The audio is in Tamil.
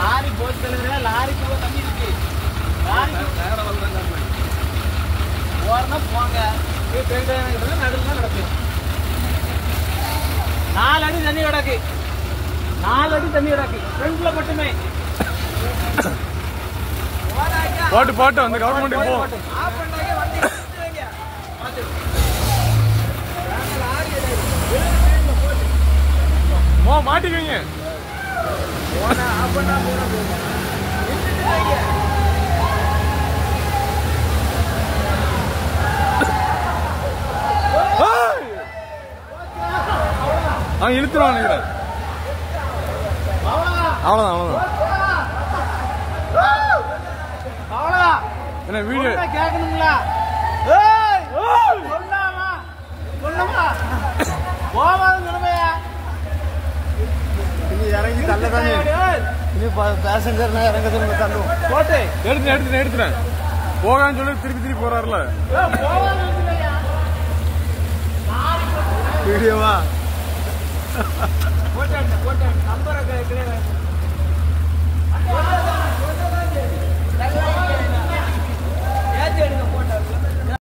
லாரி போச்சு தலைவரே லாரிக்குள்ள தண்ணி இருக்கு லாரிக்கு போறனா போங்க போய் தேங்காய் நடுவில் தான் கிடக்கு நாலு அடி தண்ணி கிடக்கு நாலு அடி தண்ணி கிடக்கு ஃப்ரண்ட்ல மட்டுமே போட்டு போட்டு அந்த கவர்மெண்ட் போ ஆஃப் பண்ணாங்க வண்டி எடுத்து வைங்க. பார்த்து. மோ மாட்டிக்குவீங்க போனா ஆஃப் பண்ணா போனா போதும். எடுத்துட்டு வைங்க. ஏய்! அவன் இழுத்துருவான் நினைக்கிறேன் அவ்வளவுதான். அவ்வளவுதான் அவ்வளவுதான் அவ்வளவுதான். என்ன வீடியோ சொன்னா கேட்கணுங்களா? ஏய்! சொன்னாமா? சொன்னமா? போவாதுன்னு சொன்னமையா? இனி இறங்கி தள்ள தானே ஏய்! இனி பேசஞ்சர் இறங்க திரும்ப தள்ளுவோம் போட்டு. எடுத்துட்டேன் எடுத்துட்டேன் எடுத்துட்டேன் போகான்னு சொல்லி திருப்பி திருப்பி போறாருல ஏய், போவாதுன்னு சொன்னமையா? வீடியோவா